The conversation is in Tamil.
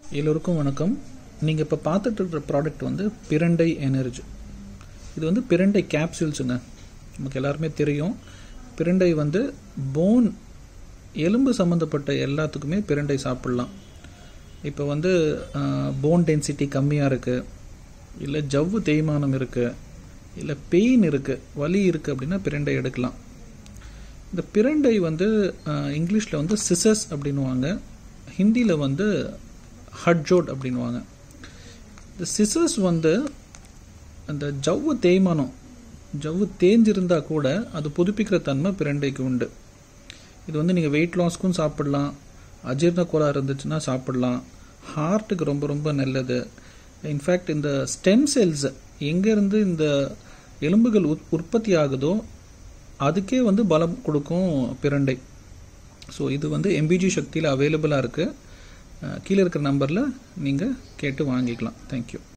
எல்லோருக்கும் வணக்கம் நீங்கள் இப்போ பார்த்துட்டு இருக்கிற ப்ராடக்ட் வந்து பிரண்டை எனர்ஜி இது வந்து பிரண்டை கேப்சூல்ஸுங்க நமக்கு எல்லாருமே தெரியும் பிரண்டை வந்து போன் எலும்பு சம்மந்தப்பட்ட எல்லாத்துக்குமே பிரண்டை சாப்பிட்லாம் இப்போ வந்து போன் டென்சிட்டி கம்மியாக இருக்குது இல்லை ஜவ்வு தேய்மானம் இருக்குது இல்லை பெயின் இருக்குது வலி இருக்குது அப்படின்னா பிரண்டை எடுக்கலாம் இந்த பிரண்டை வந்து இங்கிலீஷில் வந்து சிசஸ் அப்படின்வாங்க ஹிந்தியில் வந்து ஹட்ஜோட் அப்படின்வாங்க இந்த சிசஸ் வந்து அந்த ஜவ்வு தேய்மானம் ஜவ்வு தேஞ்சிருந்தா கூட அது புதுப்பிக்கிற தன்மை பிரண்டைக்கு உண்டு இது வந்து நீங்கள் வெயிட் லாஸ்க்கும் சாப்பிடலாம் அஜீர்ண கோளாறு இருந்துச்சுன்னா சாப்பிடலாம் ஹார்ட்டுக்கு ரொம்ப ரொம்ப நல்லது இன்ஃபேக்ட் இந்த ஸ்டெம் செல்ஸ் எங்கேருந்து இந்த எலும்புகள் உத் உற்பத்தி ஆகுதோ அதுக்கே வந்து பலம் கொடுக்கும் பிரண்டை ஸோ இது வந்து எம்பிஜி சக்தியில் அவைலபிளாக இருக்குது கீழே இருக்கிற நம்பரில் நீங்கள் கேட்டு வாங்கிக்கலாம் தேங்க்யூ